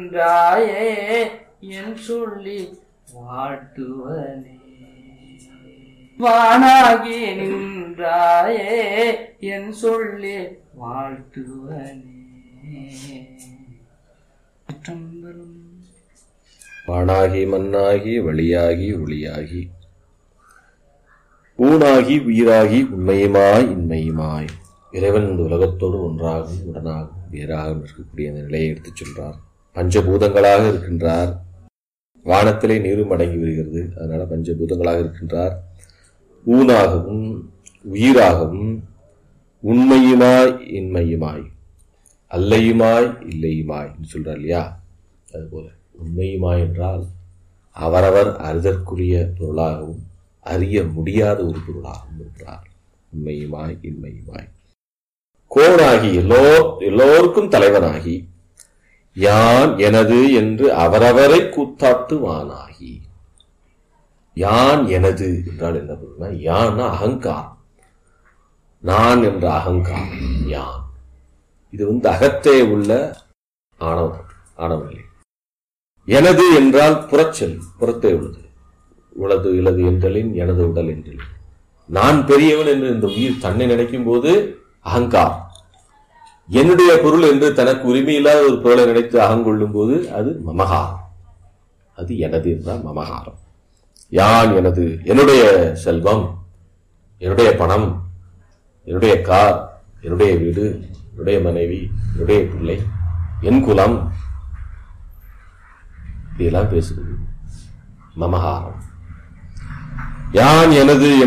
நின்றாயே என் சொல்லி வாழ்த்துவனே வானாகி நின்றாயே என் சொல்லி வாழ்த்துவனே சிற்றம்பலம். வானாகி மண்ணாகி வழியாகி ஒளியாகி ஊனாகி உயிராகி உண்மையுமாய் இன்மையுமாய் இறைவன் இந்த உலகத்தோடு ஒன்றாகவும் உடனாகவும் வேறாகவும் இருக்கக்கூடிய அந்த நிலையை எடுத்துச் சொல்றார் பஞ்சபூதங்களாக இருக்கின்றார் வானத்திலே நீரும் அடங்கி வருகிறது அதனால பஞ்சபூதங்களாக இருக்கின்றார் ஊனாகவும் உயிராகவும் உண்மையுமாய் இன்மையுமாய் அல்லையுமாய் இல்லையுமாய் என்று சொல்றார் இல்லையா அதுபோல உண்மையுமாய் என்றால் அவரவர் அறிதற்குரிய பொருளாகவும் அறிய முடியாத ஒரு பொருளாகவும் இருக்கிறார் உண்மையுமாய் இன்மையுமாய் கோனாகி எல்லோ எல்லோருக்கும் தலைவனாகி யான் எனது என்று அவரவரை கூத்தாட்டுவானாகி யான் எனது என்றால் என்ன பொருள்னா யான்னா அகங்காரம் நான் என்ற அகங்காரம் யான் இது வந்து அகத்தே உள்ள ஆணவம் ஆணவநிலை எனது என்றால் புறச்சொல் புறத்தே உள்ளது உளது இலது என்றலின் எனது உடல் என்றலின் நான் பெரியவன் என்று இந்த உயிர் தன்னை நினைக்கும் போது அகங்காரம் என்னுடைய பொருள் என்று தனக்கு உரிமையில்லாத ஒரு பொருளை நினைத்து அகங்கொள்ளும் போது அது மமகாரம் அது எனது என்றால் மமகாரம் யான் எனது என்னுடைய செல்வம் என்னுடைய பணம் என்னுடைய கார் என்னுடைய வீடு என்னுடைய மனைவி என்னுடைய பிள்ளை என் குலம் இதெல்லாம் பேசுகிறது மமகாரம் யான் எனது